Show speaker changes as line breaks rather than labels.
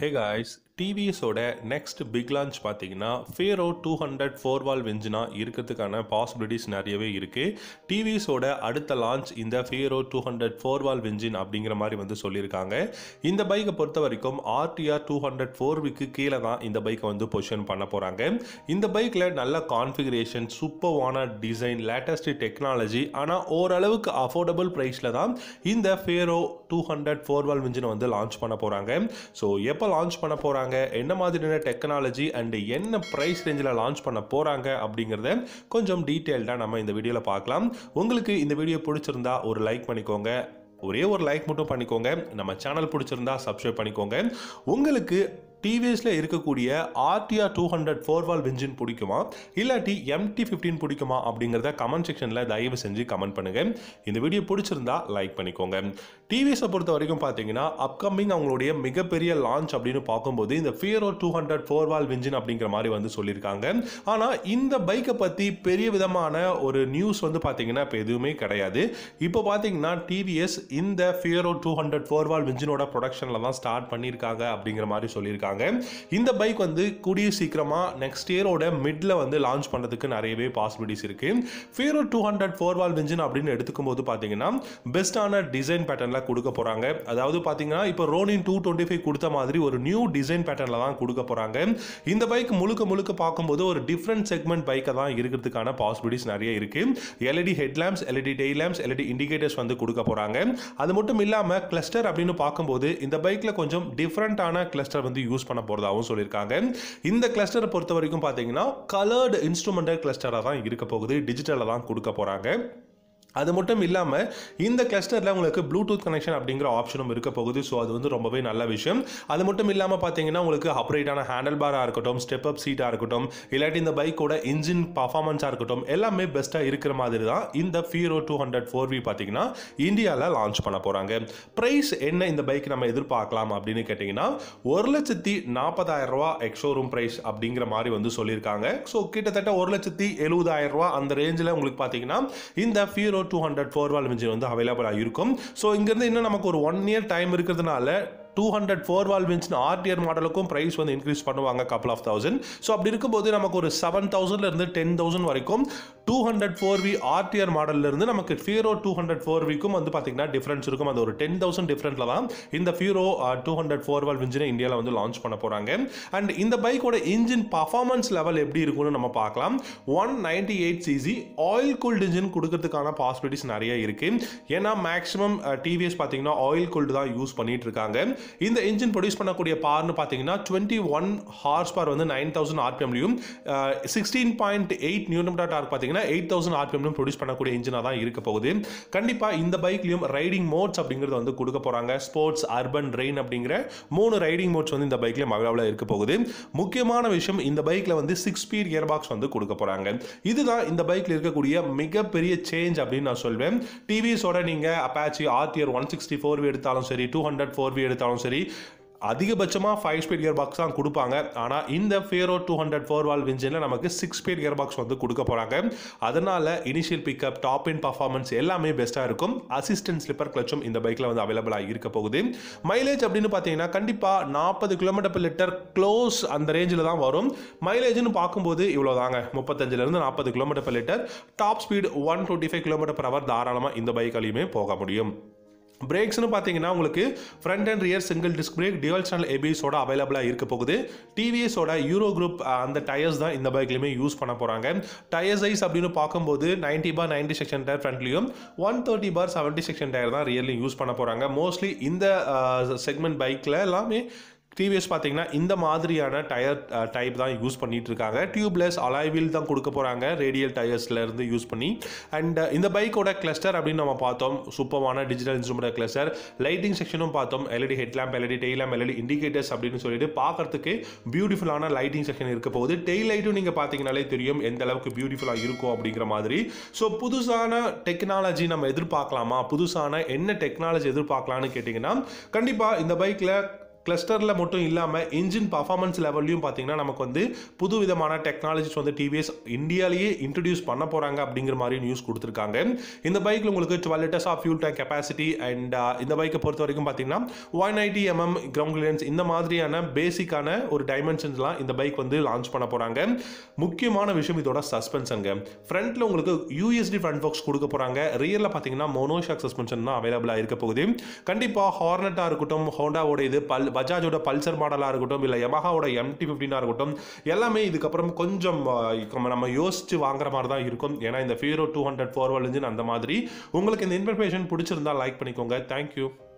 ஹே guys டிவிஎஸோட next big launch பார்த்தீங்கன்னா Fiero two hundred four valve வெஞ்சினா இருக்கிறதுக்கான பாசிபிலிட்டிஸ் நிறையவே இருக்குது டிவிஎஸோட அடுத்த லான்ச் இந்த Fiero two hundred four valve engine அப்படிங்கிற மாதிரி வந்து சொல்லியிருக்காங்க இந்த பைக்கை பொறுத்த வரைக்கும் ஆர்டிஆர் டூ ஹண்ட்ரட் ஃபோர் விக்கு கீழே தான் இந்த பைக்கை வந்து பொசிஷன் பண்ண போகிறாங்க இந்த பைக்கில் நல்ல கான்ஃபிகரேஷன் சூப்பர்வான டிசைன் லேட்டஸ்ட் டெக்னாலஜி ஆனால் ஓரளவுக்கு அஃபோர்டபுள் ப்ரைஸில் தான் இந்த Fiero two hundred four valve வெஞ்சினை வந்து லான்ச் பண்ண போகிறாங்க ஸோ எப்போ லான்ச் பண்ண போகிறாங்க என்ன மாதிரியான டெக்னாலஜி அண்ட் என்ன ப்ரைஸ் ரேஞ்சில் லான்ச் பண்ண போகிறாங்க அப்படிங்கிறத கொஞ்சம் டீட்டெயில்டாக நம்ம இந்த வீடியோவில் பார்க்கலாம் உங்களுக்கு இந்த வீடியோ பிடிச்சிருந்தா ஒரு லைக் பண்ணிக்கோங்க ஒரே ஒரு லைக் மட்டும் பண்ணிக்கோங்க நம்ம சேனல் பிடிச்சிருந்தா சப்ஸ்கிரைப் பண்ணிக்கோங்க உங்களுக்கு டிவிஎஸில் இருக்கக்கூடிய RTR two hundred four valve engine பிடிக்குமா இல்லாட்டி எம்டி ஃபிஃப்டீன் பிடிக்குமா அப்படிங்கிறத கமெண்ட் செக்ஷனில் தயவு செஞ்சு கமெண்ட் பண்ணுங்கள் இந்த வீடியோ பிடிச்சிருந்தா லைக் பண்ணிக்கோங்க டிவிஎஸை பொறுத்த வரைக்கும் பார்த்தீங்கன்னா அப்கமிங் அவங்களுடைய மிகப்பெரிய லான்ச் அப்படின்னு பார்க்கும்போது இந்த Fiero two hundred four valve engine அப்படிங்கிற மாதிரி வந்து சொல்லியிருக்காங்க ஆனால் இந்த பைக்கை பற்றி பெரிய விதமான ஒரு நியூஸ் வந்து பார்த்தீங்கன்னா இப்போ எதுவுமே கிடையாது இப்போ பார்த்தீங்கன்னா டிவிஎஸ் இந்த Fiero two hundred four valve வெஞ்சினோட ப்ரொடக்ஷனில் தான் ஸ்டார்ட் பண்ணியிருக்காங்க அப்படிங்கிற மாதிரி சொல்லியிருக்காங்க இந்த பைக் வந்து கூடிய சீக்கிரமாக நெக்ஸ்ட் இயரோட மிட்ல வந்து லான்ச் பண்ணுறதுக்கு நிறையவே பாசிபிலிட்டிஸ் இருக்கு Fiero two hundred four valve engine அப்படின்னு எடுத்துக்கும் போது பார்த்தீங்கன்னா பெஸ்ட்டான டிசைன் பேட்டர்னில் கொடுக்க போகிறாங்க அதாவது பார்த்தீங்கன்னா இப்போ ரோனின் டூ டுவெண்ட்டி ஃபைவ் கொடுத்த மாதிரி ஒரு நியூ டிசைன் பேட்டர்னில் தான் கொடுக்க போகிறாங்க இந்த பைக் முழுக்க முழுக்க பார்க்கும்போது ஒரு டிஃப்ரெண்ட் செக்மெண்ட் பைக்கை தான் இருக்கிறதுக்கான பாசிபிலிட்டிஸ் நிறைய இருக்கு LED headlamps LED tail lamps LED indicators வந்து கொடுக்க போகிறாங்க அது மட்டும் இல்லாமல் கிளஸ்டர் அப்படின்னு பார்க்கும்போது இந்த பைக்கில் கொஞ்சம் டிஃப்ரெண்ட்டான கிளஸ்டர் வந்து யூஸ் பண்ண போகிறதாகவும் சொல்லியிருக்காங்க இந்த கிளஸ்டரை பொறுத்த வரைக்கும் பார்த்தீங்கன்னா கலர்டு இன்ஸ்ட்ருமெண்டல் கிளஸ்டராக தான் இருக்க போகுது டிஜிட்டலில் தான் கொடுக்க போகிறாங்க அது மட்டும் இல்லாமல் இந்த கிளஸ்டரில் உங்களுக்கு ப்ளூடூத் கனெக்ஷன் அப்படிங்கிற ஆப்ஷனும் இருக்க போகுது ஸோ அது வந்து ரொம்பவே நல்ல விஷயம் அது மட்டும் இல்லாமல் பார்த்தீங்கன்னா உங்களுக்கு அப்ரைட்டான ஹேண்டில் பாராக இருக்கட்டும் ஸ்டெப் அப் சீட்டாக இருக்கட்டும் இல்லாட்டி இந்த பைக்கோட இன்ஜின் பர்ஃபார்மன்ஸாக இருக்கட்டும் எல்லாமே பெஸ்ட்டாக இருக்கிற மாதிரி தான் இந்த Fiero two hundred four V பார்த்தீங்கன்னா இந்தியாவில் லான்ச் பண்ண போகிறாங்க ப்ரைஸ் என்ன இந்த பைக் நம்ம எதிர்பார்க்கலாம் அப்படின்னு கேட்டிங்கன்னா ஒரு லட்சத்தி நாற்பதாயிரம் ரூபா எக்ஸோரூம் ப்ரைஸ் அப்படிங்கிற மாதிரி வந்து சொல்லியிருக்காங்க ஸோ கிட்டத்தட்ட ஒரு லட்சத்தி எழுபதாயிரம் ரூபா அந்த ரேஞ்சில் உங்களுக்கு பார்த்தீங்கன்னா இந்த Fiero two hundred four valve engine வந்து அவைலபிளாக இருக்கும் ஸோ இங்கேருந்து இன்னும் நமக்கு ஒரு ஒன் இயர் டைம் இருக்கிறதுனால டூ ஹண்ட்ரட் ஃபோர் வால் வின்ஸ்னு ஆர்டிஆர் மாடலுக்கும் ப்ரைஸ் வந்து இன்க்ரீஸ் பண்ணுவாங்க கப்பல் ஆஃப் தௌசண்ட் ஸோ அப்படி இருக்கும்போது நமக்கு ஒரு செவன் தௌசண்ட்லேருந்து டென் தௌசண்ட் வரைக்கும் two hundred four V RTR மாடல்லேருந்து நமக்கு ஃபியூரோ டூ ஹண்ட்ரட் ஃபோர் விக்கும் வந்து பார்த்தீங்கன்னா டிஃப்ரென்ஸ் இருக்கும் அது ஒரு டென் தௌசண்ட் டிஃப்ரெண்ட்டில் தான் இந்த Fiero two hundred four valve வின்ஜினை இந்தியாவில் வந்து லான்ச் பண்ண போகிறாங்க அண்ட் இந்த பைக்கோட இன்ஜின் பர்ஃபார்மன்ஸ் லெவல் எப்படி இருக்கும்னு நம்ம பார்க்கலாம் one ninety eight CC oil cooled engine கொடுக்கறதுக்கான பாசிபிலிட்டிஸ் நிறைய இருக்கு ஏன்னா மேக்ஸிமம் டிவிஎஸ் பார்த்தீங்கன்னா ஆயில் கூல்டு தான் யூஸ் பண்ணிட்டு இருக்காங்க இந்த இன்ஜின் ப்ரொடியூஸ் பண்ணக்கூடிய பார்னு பார்த்தீங்கன்னா டுவெண்ட்டி ஒன் ஹார்ஸ் பார் வந்து நைன் தௌசண்ட் ஆர்பிஎம்லையும் சிக்ஸ்டீன் பாயிண்ட் எயிட் நியூட்டம் டாட் ஆர் பார்த்தீங்கன்னா எயிட் தௌசண்ட் ஆர்பிஎம்லையும் ப்ரொடியூஸ் பண்ணக்கூடிய இன்ஜினாக தான் இருக்க போகுது கண்டிப்பாக இந்த பைக்லையும் ரைடிங் மோட்ஸ் அப்படிங்கிறது வந்து கொடுக்க போகிறாங்க ஸ்போர்ட்ஸ் அர்பன் ரெயின் அப்படிங்கிற மூணு ரைடிங் மோட்ஸ் வந்து இந்த பைக்லையும் அவைலபிளாக இருக்க போகுது முக்கியமான விஷயம் இந்த பைக்கில் வந்து சிக்ஸ் ஸ்பீட் கியர் பாக்ஸ் வந்து கொடுக்க போகிறாங்க இதுதான் இந்த பைக்கில் இருக்கக்கூடிய மிகப்பெரிய சேஞ்ச் அப்படின்னு நான் சொல்வேன் டிவிஸோட நீங்கள் Apache RTR one sixty four எடுத்தாலும் சரி டூ ஹண்ட்ரட் ஃபோர் வி எடுத்தாலும் சரி அதிகபட்சமாக ஃபைவ் ஸ்பீட் கியர் பாக்ஸ் தான் கொடுப்பாங்க ஆனால் இந்த Fiero two hundred four valve விஞ்சினில் நமக்கு சிக்ஸ் ஸ்பீட் கியர் பாக்ஸ் வந்து கொடுக்க போகிறாங்க அதனால் initial pickup top in performance எல்லாமே பெஸ்ட்டாக இருக்கும் அசிஸ்டன்ட் ஸ்லிப்பர் கிளச்சும் இந்த பைக்கில் வந்து அவைலபிளாக இருக்க போகுது மைலேஜ் அப்படின்னு பார்த்தீங்கன்னா கண்டிப்பாக நாற்பது கிலோமீட்டர் per லிட்டர் க்ளோஸ் அந்த ரேஞ்சில் தான் வரும் மைலேஜ்னு பார்க்கும்போது இவ்வளோ தாங்க முப்பத்தஞ்சிலேருந்து நாற்பது kilometre per litre top speed one twenty five kilometre per hour தாராளமாக இந்த பைக்காலையுமே போக முடியும் பிரேக்ஸ்னு பார்த்தீங்கன்னா உங்களுக்கு front and rear single disc brake dual channel ஏபிஎஸோட அவைலபிளாக இருக்க போகுது டிவிஎஸோட யூரோ குரூப் அந்த டயர்ஸ் தான் இந்த பைக்லையுமே யூஸ் பண்ண போகிறாங்க டயர் சைஸ் அப்படின்னு பார்க்கும்போது ninety by ninety section tyre ஃப்ரண்ட்லையும் one thirty by seventy section tyre தான் ரியர்லையும் யூஸ் பண்ண போகிறாங்க மோஸ்ட்லி இந்த செக்மெண்ட் பைக்கில் எல்லாமே டிவிஎஸ் பார்த்தீங்கன்னா இந்த மாதிரியான டயர் டைப் தான் யூஸ் பண்ணிட்டு இருக்காங்க டியூப்லெஸ் அலாய் வீல் தான் கொடுக்க போகிறாங்க ரேடியல் டயர்ஸ்ல இருந்து யூஸ் பண்ணி அண்ட் இந்த பைக்கோட கிளஸ்டர் அப்படின்னு நம்ம பார்த்தோம் சூப்பரான டிஜிட்டல் இன்ஸ்ட்ருமெண்ட் கிளஸ்டர் லைட்டிங் செக்ஷனும் பார்த்தோம் LED headlamp LED tail lamp LED indicators அப்படின்னு சொல்லிட்டு பார்க்கறதுக்கு பியூட்டிஃபுல்லான லைட்டிங் செக்ஷன் இருக்க போகுது டெய் லைட்டும் நீங்கள் பார்த்தீங்கனாலே தெரியும் எந்த அளவுக்கு பியூட்டிஃபுல்லாக இருக்கும் அப்படிங்கிற மாதிரி ஸோ புதுசான டெக்னாலஜி நம்ம எதிர்பார்க்கலாமா புதுசான என்ன டெக்னாலஜி எதிர்பார்க்கலாம்னு கேட்டிங்கன்னா கண்டிப்பாக இந்த பைக்கில் கிளஸ்டரில் மட்டும் இல்லாமல் இன்ஜின் பர்ஃபார்மன்ஸ் லெவல்லையும் பார்த்தீங்கன்னா நமக்கு வந்து புது விதமான டெக்னாலஜிஸ் வந்து டிவிஎஸ் இந்தியாலேயே இன்ட்ரடியூஸ் பண்ண போகிறாங்க அப்படிங்கிற மாதிரி நியூஸ் கொடுத்துருக்காங்க இந்த பைக்கில் உங்களுக்கு twelve litres of fuel tank capacity and இந்த பைக்கை பொறுத்த வரைக்கும் பார்த்தீங்கன்னா one eighty MM ground clearance இந்த மாதிரியான பேசிக்கான ஒரு டைமென்ஷன்ஸ்லாம் இந்த பைக் வந்து லான்ச் பண்ண போகிறாங்க முக்கியமான விஷயம் இதோட சஸ்பென்ஷனுங்க ஃப்ரண்ட்டில் உங்களுக்கு யூஎஸ்டி ஃப்ரண்ட் பாக்ஸ் கொடுக்க போகிறாங்க ரியரில் பார்த்தீங்கன்னா மோனோஷாக் சஸ்பென்ஷன் தான் அவைலபிளாக இருக்க போகுது கண்டிப்பாக ஹார்னட்டாக இருக்கட்டும் ஹோண்டாவோட இது பல் பஜாஜோட பல்சர் மாடலாக இருக்கட்டும் இல்லை யமஹாவோட எம்டி ஃபிஃப்டினாக இருக்கட்டும் எல்லாமே இதுக்கப்புறம் கொஞ்சம் ஆஹ், நம்ம யோசிச்சு வாங்குற மாதிரி தான் இருக்கும் ஏன்னா இந்த Fiero two hundred four engine அந்த மாதிரி உங்களுக்கு இந்த இன்ஃபர்மேஷன் பிடிச்சிருந்தா லைக் பண்ணிக்கோங்க தேங்க்யூ